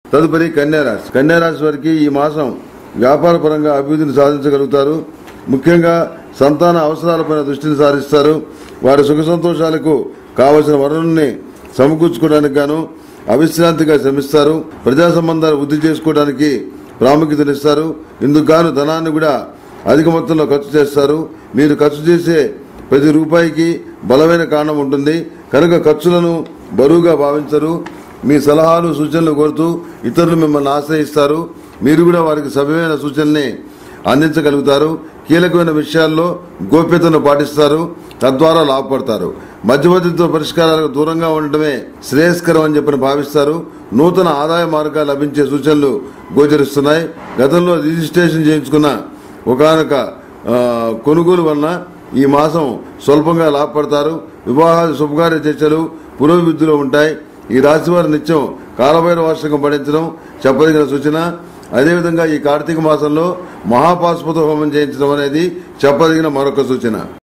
తదుపరి కన్యారాశి కన్యారాశి వారికి ఈ మాసం వ్యాపార పరంగా అభివృద్ధిని సాధించగలుగుతారు ముఖ్యంగా సంతాన అవసరాలపైన దృష్టిని సారిస్తారు వారి సుఖ సంతోషాలకు కావలసిన వనరుల్ని సమకూర్చుకోవడానికి గాను అవిశ్రాంతిగా శ్రమిస్తారు ప్రజా సంబంధాలు వృద్ధి చేసుకోవడానికి ప్రాముఖ్యతనిస్తారు ఇందుకు గాను ధనాన్ని కూడా అధిక మొత్తంలో ఖర్చు చేస్తారు మీరు ఖర్చు చేసే ప్రతి రూపాయికి బలమైన కారణం ఉంటుంది కనుక ఖర్చులను బరువుగా భావించరు మీ సలహాలు సూచనలు కోరుతూ ఇతరులు మిమ్మల్ని ఆశ్రయిస్తారు మీరు కూడా వారికి సభ్యమైన సూచనల్ని అందించగలుగుతారు కీలకమైన విషయాల్లో గోప్యతను పాటిస్తారు తద్వారా లాభపడతారు మధ్యవర్తితో పరిష్కారాలకు దూరంగా ఉండటమే శ్రేయస్కరం అని చెప్పని భావిస్తారు నూతన ఆదాయ మార్గాలు లభించే సూచనలు గోచరిస్తున్నాయి గతంలో రిజిస్ట్రేషన్ చేయించుకున్న ఒకనొక కొనుగోలు వలన ఈ మాసం స్వల్పంగా లాభపడతారు వివాహాలు శుభకార్య చర్చలు పురోభివృద్ధిలో ఉంటాయి ఈ రాశి వారు నిత్యం కాలభైర వార్షికం పఠించడం చెప్పదగిన సూచన అదేవిధంగా ఈ కార్తీక మాసంలో మహాపాశుపత హోమం చేయించడం అనేది చెప్పదగిన మరొక సూచన